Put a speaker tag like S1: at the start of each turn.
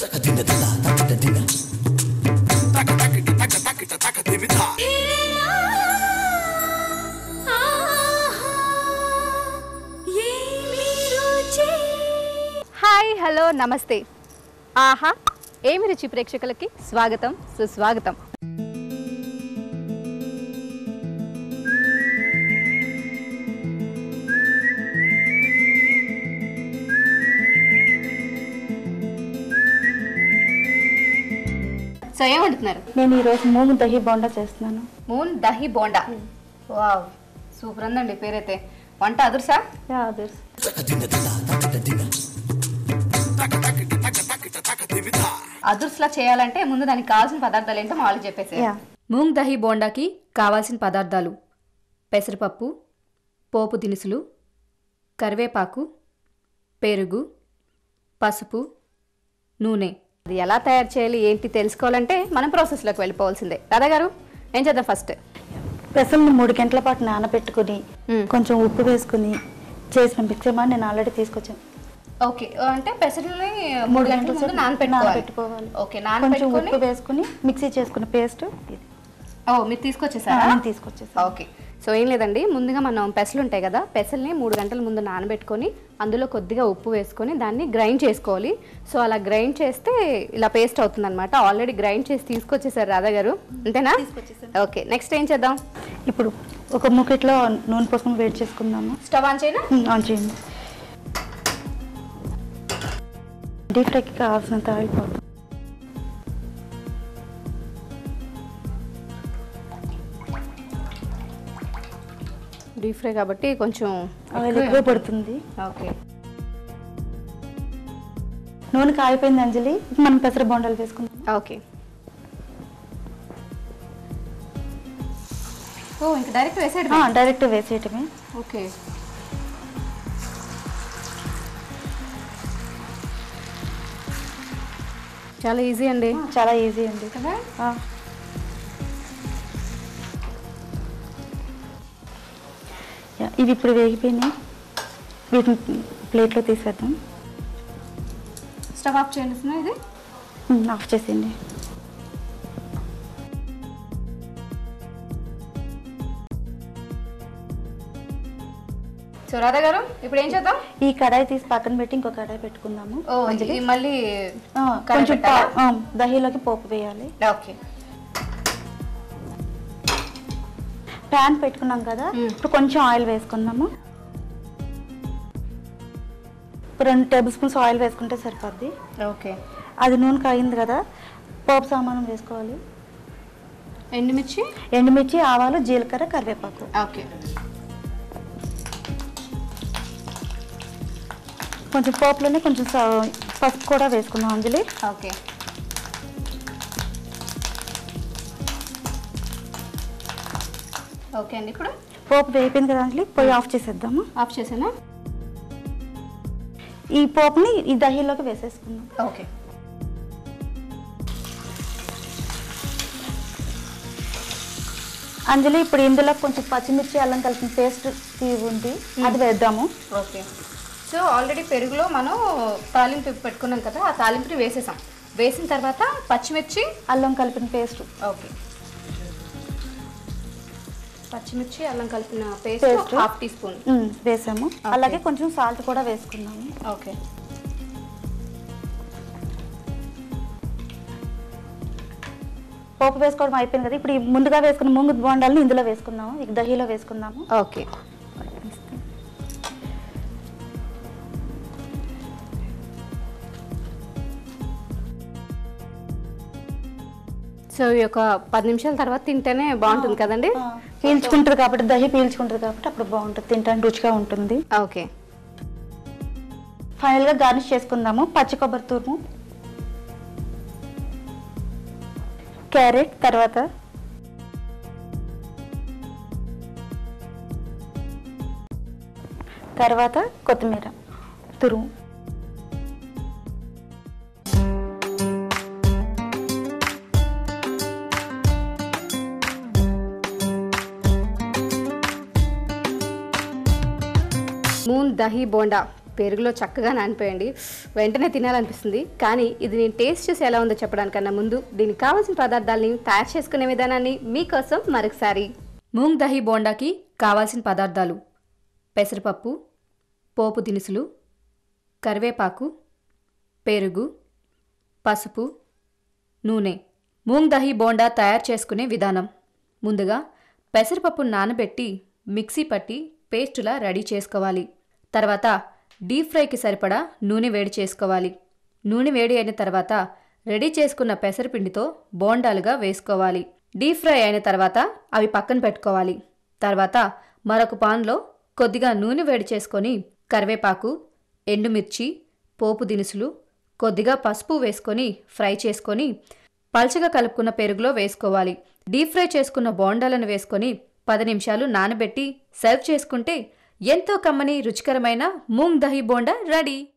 S1: Hi hello నమస్తే ఆహా ఏమి రుచి ప్రేక్షకులకి స్వాగతం సుస్వాగతం సో ఏమంటున్నారు
S2: నేను ఈరోజు మూగు దహి బోండా చేస్తున్నాను
S1: moon dahi bonda wow super ఉందండి పేరైతే వంట అదుర్సా
S2: యా అదర్స్
S1: అదుర్స్లా చేయాలంటే ముందు దానికి కావాల్సిన పదార్థాలు ఏంటో మా వాళ్ళు చెప్పేసి
S2: యా
S3: మూంగ్ దహీ బోండాకి కావాల్సిన పదార్థాలు పెసరపప్పు పోపు దినుసులు కరివేపాకు పెరుగు పసుపు నూనె
S1: అది ఎలా తయారు చేయాలి ఏంటి తెలుసుకోవాలంటే మనం ప్రాసెస్లోకి వెళ్ళిపోవాల్సిందే రాధా గారు ఏం చేద్దాం ఫస్ట్
S2: పెసల్ని మూడు గంటల పాటు నానబెట్టుకుని
S1: మ్మ్.
S2: కొంచెం ఉప్పు వేసుకుని చేసిన మిక్సర్ నేను ఆల్రెడీ తీసుకొచ్చాను
S1: ఓకే అంటే పెసరని మూడు గంటల ముందు నానపెట్టుకోవాలి
S2: నానబెట్టుకోవాలి
S1: ఓకే
S2: కొంచెం
S1: నానపెట్టుకొని
S2: ఉప్పు వేసుకుని మిక్సీ చేసుకున్న పేస్ట్ ఇది
S1: ఓ మీరు తీసుకొచ్చేసారా
S2: నేను తీసుకొచ్చేసాను
S1: ఓకే సో ఏం లేదండి ముందుగా మనం పెసలు ఉంటాయి కదా పెసల్ని మూడు గంటల ముందు నానబెట్టుకొని అందులో కొద్దిగా ఉప్పు వేసుకొని దాన్ని గ్రైండ్ చేసుకోవాలి సో అలా గ్రైండ్ చేస్తే ఇలా పేస్ట్ అవుతుంది అనమాట ఆల్రెడీ గ్రైండ్ చేసి తీసుకొచ్చేసారు రాధా గారు అంతేనా ఓకే నెక్స్ట్ ఏం చేద్దాం
S2: ఇప్పుడు ఒక ముకెట్లో నూనె పోసుకొని వేడి చేసుకుందాము
S1: స్టవ్ ఆన్ చేయనా
S2: మ్మ్, ఆన్ చేయండి డీప్ ఫ్రైకి కావాల్సినంత ఆయిల్ పోతుంది
S1: డీప్ ఫ్రై కాబట్టి కొంచెం
S2: ఆయిల్ ఎక్కువ పడుతుంది
S1: ఓకే
S2: నూనె కాగిపోయింది అంజలి ఇప్పుడు మనం పెసర బొండాలు వేసుకుందాం
S1: ఓకే ఓ ఇంకా డైరెక్ట్ వేసేయడమే
S2: డైరెక్ట్ వేసేయటమే
S1: ఓకే చాలా ఈజీ అండి
S2: చాలా ఈజీ అండి
S1: కదా
S2: ఆ. యా, ఇవి ఇప్పుడు వేగిపోయినాయి వీటిని ప్లేట్లో తీసేద్దాం
S1: స్టవ్ ఆఫ్ చేయండి సుమా ఇది
S2: మ్మ్, ఆఫ్ చేసేయండి
S1: సో రాధా గారు ఇప్పుడు ఏం చేద్దాం
S2: ఈ కడాయి తీసి పక్కన పెట్టి ఇంకో కడాయి పెట్టుకుందాము
S1: ఓ ఇది మళ్ళీ
S2: ఆ,
S1: కడాయి
S2: కొంచెం పా-
S1: పెట్టాలా?
S2: ఆ, దహీలోకి పోపు వేయాలి
S1: ఓకే
S2: ప్యాన్ పెట్టుకున్నాం కదా
S1: మ్మ్.
S2: ఇప్పుడు కొంచెం ఆయిల్ వేసుకుందాము రెండు టేబుల్ స్పూన్స్ ఆయిల్ వేసుకుంటే సరిపోద్ది
S1: ఓకే
S2: అది నూనె కాగింది కదా పోపు సామానం వేసుకోవాలి
S1: ఎండుమిర్చి
S2: ఎండుమిర్చి ఆవాలు జీలకర్ర కరివేపాకు
S1: ఓకే
S2: కొంచెం పోపులోనే కొంచెం సా- పసుపు కూడా వేసుకుందాం అంజలి
S1: ఓకే ఓకే అండి ఇప్పుడు
S2: పోపు వేయిపోయింది కదా అంజలి పొయ్యి ఆఫ్ చేసేద్దాము
S1: ఆఫ్ చేసానా
S2: ఈ పోపుని ఈ దహీలోకి వేసేసుకుందాం
S1: ఓకే
S2: అంజలి ఇప్పుడు ఇందులో కొంచెం పచ్చిమిర్చి అల్లం కలిపిన పేస్ట్ ఉంది అది వేద్దాము
S1: ఓకే సో ఆల్రెడీ పెరుగులో మనం తాలింపు పెట్టుకున్నాం కదా ఆ తాలింపుని వేసేసాం వేసిన తర్వాత పచ్చిమిర్చి
S2: అల్లం కలిపిన పేస్ట్
S1: ఓకే పచ్చిమిర్చి అల్లం కలిపిన paste
S2: Paste.
S1: Half tea spoon
S2: ఉమ్, వేసాము అలాగే కొంచెం సాల్ట్ కూడా వేసుకున్నాము
S1: ఓకే
S2: పోపు వేసుకోవడం అయిపోయింది కదా ఇప్పుడు ఈ ముందుగా వేసుకున్న ముంగు బోండాలను ఇందులో వేసుకుందాము ఇక దహీలో వేసుకుందాము
S1: ఓకే సో ఈ యొక్క పది నిమిషాల తర్వాత తింటేనే బాగుంటుంది కదండి
S2: ఆ, పీల్చుకుంటుంది కాబట్టి దహి పీల్చుకుంటుంది కాబట్టి అప్పుడు బాగుంటుంది తింటానికి రుచిగా ఉంటుంది
S1: ఓకే
S2: ఫైనల్గా గార్నిష్ చేసుకుందాము పచ్చి కొబ్బరి తురుము క్యారెట్ తర్వాత తర్వాత కొత్తిమీర తురుము
S1: మూన్ దహి బోండా పెరుగులో చక్కగా నానిపోయండి వెంటనే తినాలనిపిస్తుంది కానీ ఇది నేను టేస్ట్ చూసి ఎలా ఉందో చెప్పడానికన్నా ముందు దీనికి కావాల్సిన పదార్థాలని తయారు చేసుకునే విధానాన్ని మీకోసం మరొకసారి
S3: మూంగ్ దహీ బోండాకి కావాల్సిన పదార్థాలు పెసరపప్పు పోపు దినుసులు కరివేపాకు పెరుగు పసుపు నూనె మూంగ్ దహీ బోండా తయారు చేసుకునే విధానం ముందుగా పెసరపప్పు నానబెట్టి మిక్సీ పట్టి పేస్టులా రెడీ చేసుకోవాలి తర్వాత డీప్ ఫ్రైకి సరిపడా నూనె వేడి చేసుకోవాలి నూనె వేడి అయిన తర్వాత రెడీ చేసుకున్న పెసరపిండితో బోండాలుగా వేసుకోవాలి డీప్ ఫ్రై అయిన తర్వాత అవి పక్కన పెట్టుకోవాలి తర్వాత మరొక పాన్లో కొద్దిగా నూనె వేడి చేసుకొని కరివేపాకు ఎండుమిర్చి పోపు దినుసులు కొద్దిగా పసుపు వేసుకొని ఫ్రై చేసుకొని పల్చగా కలుపుకున్న పెరుగులో వేసుకోవాలి డీప్ ఫ్రై చేసుకున్న బోండాలను వేసుకొని పది నిమిషాలు నానబెట్టి సర్వ్ చేసుకుంటే ఎంతో కమ్మని రుచికరమైన మూంగ్ దహీ బోండా రెడీ